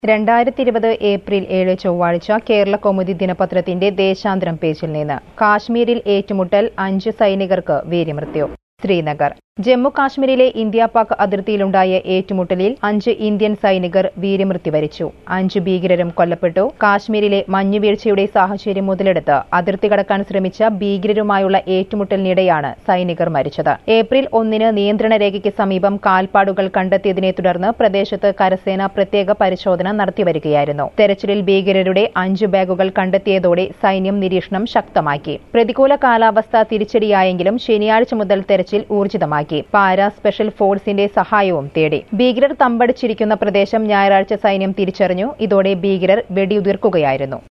രണ്ടായിരത്തി ഇരുപത് ഏപ്രിൽ ഏഴ് ചൊവ്വാഴ്ച കേരള കൗമുദി ദിനപത്രത്തിന്റെ ദേശാന്തരം പേജിൽ നിന്ന് കാശ്മീരിൽ ഏറ്റുമുട്ടൽ അഞ്ച് സൈനികർക്ക് വീരമൃത്യു ശ്രീനഗർ ജമ്മു കാശ്മീരിലെ ഇന്ത്യ പാക് അതിർത്തിയിലുണ്ടായ ഏറ്റുമുട്ടലിൽ അഞ്ച് ഇന്ത്യൻ സൈനികർ വീരമൃത്യു വരിച്ചു അഞ്ച് ഭീകരരും കൊല്ലപ്പെട്ടു കാശ്മീരിലെ മഞ്ഞുവീഴ്ചയുടെ സാഹചര്യം മുതലെടുത്ത് അതിർത്തി കടക്കാൻ ശ്രമിച്ച ഭീകരരുമായുള്ള ഏറ്റുമുട്ടലിനിടെയാണ് സൈനികർ മരിച്ചത് ഏപ്രിൽ ഒന്നിന് നിയന്ത്രണ രേഖയ്ക്ക് സമീപം കാൽപ്പാടുകൾ കണ്ടെത്തിയതിനെ തുടർന്ന് പ്രദേശത്ത് കരസേന പ്രത്യേക പരിശോധന നടത്തിവരികയായിരുന്നു തെരച്ചിലിൽ ഭീകരരുടെ അഞ്ച് ബാഗുകൾ കണ്ടെത്തിയതോടെ സൈന്യം നിരീക്ഷണം ശക്തമാക്കി പ്രതികൂല കാലാവസ്ഥ തിരിച്ചടിയായെങ്കിലും ശനിയാഴ്ച മുതൽ തെരച്ചിൽ ഊർജിതമാക്കി പാര സ്പെഷ്യൽ ഫോഴ്സിന്റെ സഹായവും തേടി ഭീകരർ തമ്പടിച്ചിരിക്കുന്ന പ്രദേശം ഞായറാഴ്ച സൈന്യം തിരിച്ചറിഞ്ഞു ഇതോടെ ഭീകരർ വെടിയുതിർക്കുകയായിരുന്നു